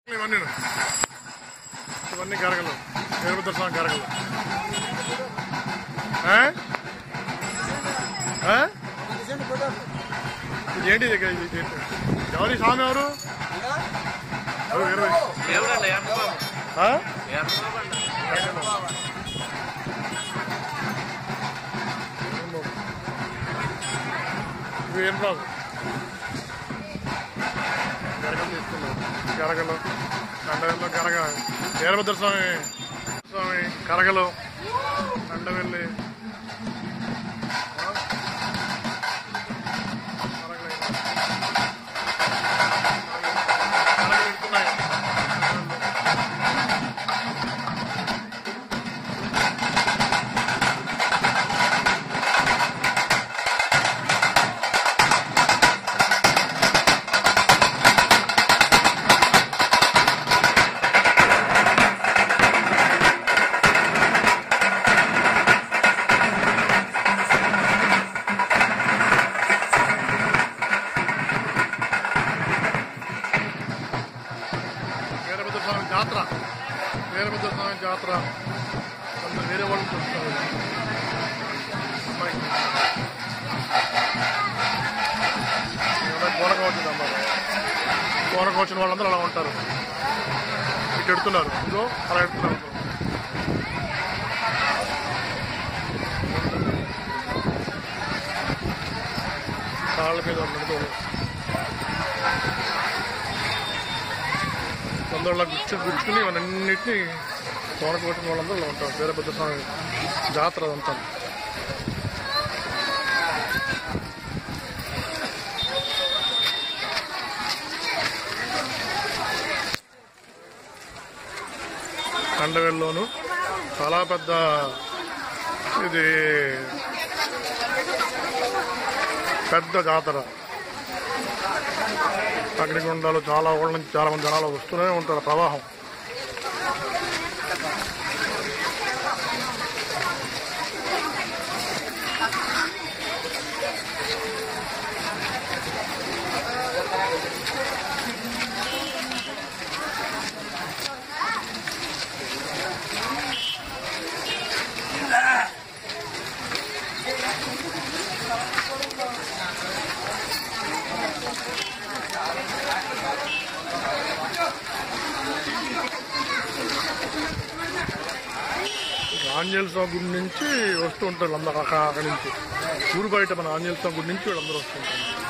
ఇవన్నీ ఇవన్నీ గరగలు వీరభద్ర స్వామి గరగలు ఆ? ఆ? ఇది ఏంటి ఇది ఇది ఏంటి? ఎవరి స్వామి ఎవరు ఎవరు ఇరవై ఎవరండి ఎంతబాబు ఆ? ఎంతబాబు అండి వీరరాజు గరగలు తీసుకున్నారు గరగలు దండవెల్లో గరగ వీరభద్ర స్వామి స్వామి కరగలు దండవెల్లి వీరభద్ర స్వామి జాతర వీరభద్ర స్వామి జాతర అందరూ వేరే వాళ్ళు చూస్తారు అమ్మాయి కోనక వచ్చింది అమ్మాయి కోనక వచ్చిన వాళ్ళందరూ అలా ఉంటారు ఇటు ఎడుతున్నారు ఇదో అలా ఎడుతున్నారు అందరూ. కాళ్ళ మీద ఉన్నది తొందరలో గుర్తు గుర్తుని అవన్నింటినీ తోనకొట్టిన వాళ్ళందరూ ఇలా ఉంటారు వీరభద్ర స్వామి జాతర అదంతా కండవెల్లోను చాలా పెద్ద ఇది పెద్ద జాతర అగ్నిగుండాలు చాలా ఊళ్ళ నుంచి చాలా మంది జనాలు వస్తూనే ఉంటారు ప్రవాహం ఆంజనేయ స్వామి గుడి నుంచి వస్తూ ఉంటారు అందరూ అక్క- అక్కడి నుంచి ఊరు బయట మన ఆంజనేయ స్వామి గుడి నుంచి వీళ్ళందరూ వస్తుంటారు